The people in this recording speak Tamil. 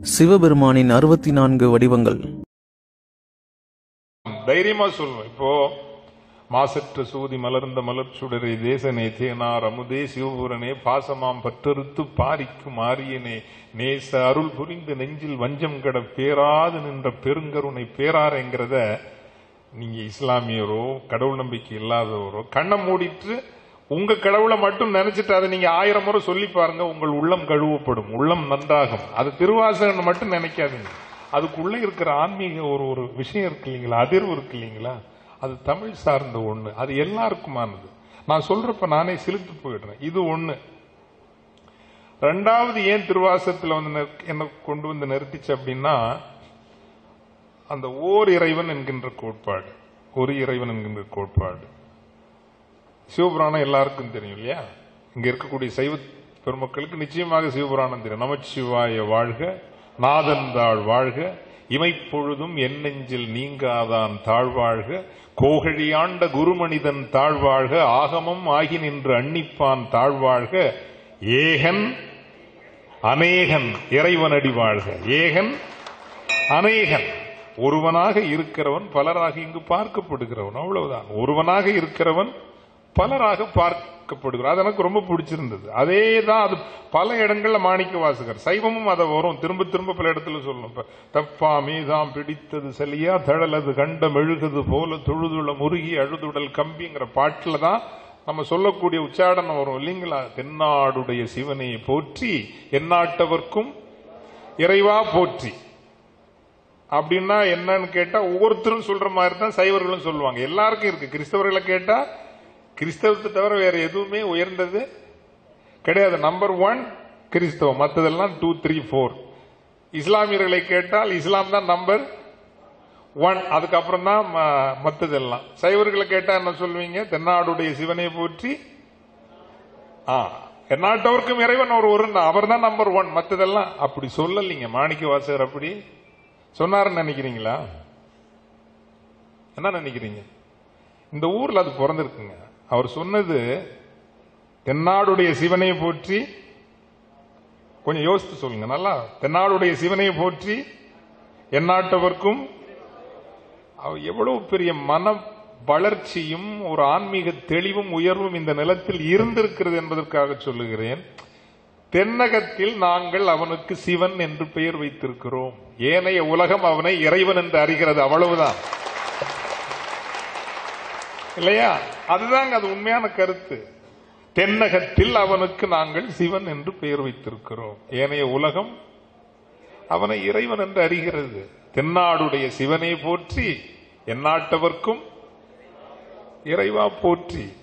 சிவபெருமானின் அறுபத்தி நான்கு வடிவங்கள் தைரியமா சொல்லுவோம் இப்போ மாசற்ற சூதி மலர்ந்த மலர் சுடரே தேசனே தேனார் அமுதே சிவபுரனே பாசமாம் பற்றறுத்து பாரிக்கும் ஆரியனே நேச அருள் புரிந்து நெஞ்சில் வஞ்சம் கட பேராது நின்ற பெருங்கருணை பேராருங்கிறத நீங்க இஸ்லாமியரோ கடவுள் நம்பிக்கை இல்லாதவரோ கண்ணை மூடிட்டு உங்க கடவுளை மட்டும் நினைச்சிட்டு அதை நீங்க ஆயிரம் முறை சொல்லி பாருங்க உங்கள் உள்ளம் கழுவப்படும் உள்ளம் நன்றாகும் அது திருவாசகன் மட்டும் நினைக்காதீங்க அதுக்குள்ள இருக்கிற ஆன்மீக ஒரு ஒரு விஷயம் இருக்கு இல்லைங்களா அதிர்வு இருக்கு இல்லைங்களா அது தமிழ் சார்ந்த ஒண்ணு அது எல்லாருக்குமானது நான் சொல்றப்ப நானே சிலிர்த்து போயிடுறேன் இது ஒண்ணு ரெண்டாவது ஏன் திருவாசகத்துல வந்து நிற்- என்ன கொண்டு வந்து நிறுத்திச்சு அப்படின்னா அந்த ஓர் இறைவன் என்கின்ற கோட்பாடு ஒரு இறைவன் என்கின்ற கோட்பாடு சிவபுராணம் எல்லாருக்கும் தெரியும் இல்லையா இங்க இருக்கக்கூடிய சைவ பெருமக்களுக்கு நிச்சயமாக சிவபுராணம் தெரியும் நமச்சிவாய வாழ்க நாதந்தாள் வாழ்க இமைப்பொழுதும் என் நெஞ்சில் நீங்காதான் தாழ்வாழ்க கோகழியாண்ட குருமனிதன் தாழ்வாழ்க ஆகமம் ஆகி நின்று அன்னிப்பான் தாழ்வாழ்க ஏகன் அநேகன் இறைவனடி வாழ்க ஏகன் அநேகன் ஒருவனாக இருக்கிறவன் பலராக இங்கு பார்க்கப்படுகிறவன் அவ்வளவுதான் ஒருவனாக இருக்கிறவன் பலராக பார்க்கப்படுகிறான் அது எனக்கு ரொம்ப பிடிச்சிருந்தது அதே தான் அது பல இடங்கள்ல மாணிக்க வாசகர் சைவமும் அதை வரும் திரும்ப திரும்ப பல இடத்துல சொல்லணும் இப்ப தப்பாமே தாம் பிடித்தது செலியா தழலது கண்ட மெழுகுது போல தொழுதுள முருகி அழுதுடல் கம்பிங்கிற பாட்டுல தான் நம்ம சொல்லக்கூடிய உச்சாடனம் வரும் இல்லைங்களா தென்னாடுடைய சிவனை போற்றி எந்நாட்டவர்க்கும் இறைவா போற்றி அப்படின்னா என்னன்னு கேட்டா ஒவ்வொருத்தரும் சொல்ற மாதிரி தான் சைவர்களும் சொல்லுவாங்க எல்லாருக்கும் இருக்கு கிறிஸ்தவர்களை கேட்டா கிறிஸ்தவத்தை தவிர வேற எதுவுமே உயர்ந்தது கிடையாது நம்பர் ஒன் கிறிஸ்தவம் மற்றதெல்லாம் டூ த்ரீ ஃபோர் இஸ்லாமியர்களை கேட்டால் இஸ்லாம் தான் நம்பர் ஒன் அதுக்கப்புறம் தான் ம- மத்ததெல்லாம் சைவர்களை கேட்டா என்ன சொல்லுவீங்க தென்னாடுடைய சிவனை போற்றி ஆ எந்நாட்டவருக்கும் இறைவன் ஒரு ஒரு அவர் தான் நம்பர் ஒன் மத்ததெல்லாம் அப்படி சொல்லலைங்க மாணிக்க வாசகர் அப்படி சொன்னாருன்னு நினைக்கிறீங்களா என்ன நினைக்கிறீங்க இந்த ஊர்ல அது பிறந்திருக்குங்க அவர் சொன்னது தென்னாடுடைய சிவனை போற்றி கொஞ்சம் யோசித்து சொல்லுங்க நல்லா தென்னாடுடைய சிவனை போற்றி எந்நாட்டவர்க்கும் அவர் எவ்வளவு பெரிய மன வளர்ச்சியும் ஒரு ஆன்மீக தெளிவும் உயர்வும் இந்த நிலத்தில் இருந்திருக்கிறது என்பதற்காக சொல்லுகிறேன் தென்னகத்தில் நாங்கள் அவனுக்கு சிவன் என்று பெயர் வைத்திருக்கிறோம் ஏனைய உலகம் அவனை இறைவன் என்று அறிகிறது அவ்வளவுதான் இல்லையா அதுதாங்க அது உண்மையான கருத்து தென்னகத்தில் அவனுக்கு நாங்கள் சிவன் என்று பெயர் வைத்திருக்கிறோம் ஏனைய உலகம் அவனை இறைவன் என்று அறிகிறது தென்னாடுடைய சிவனை போற்றி எந்நாட்டவர்க்கும் இறைவா போற்றி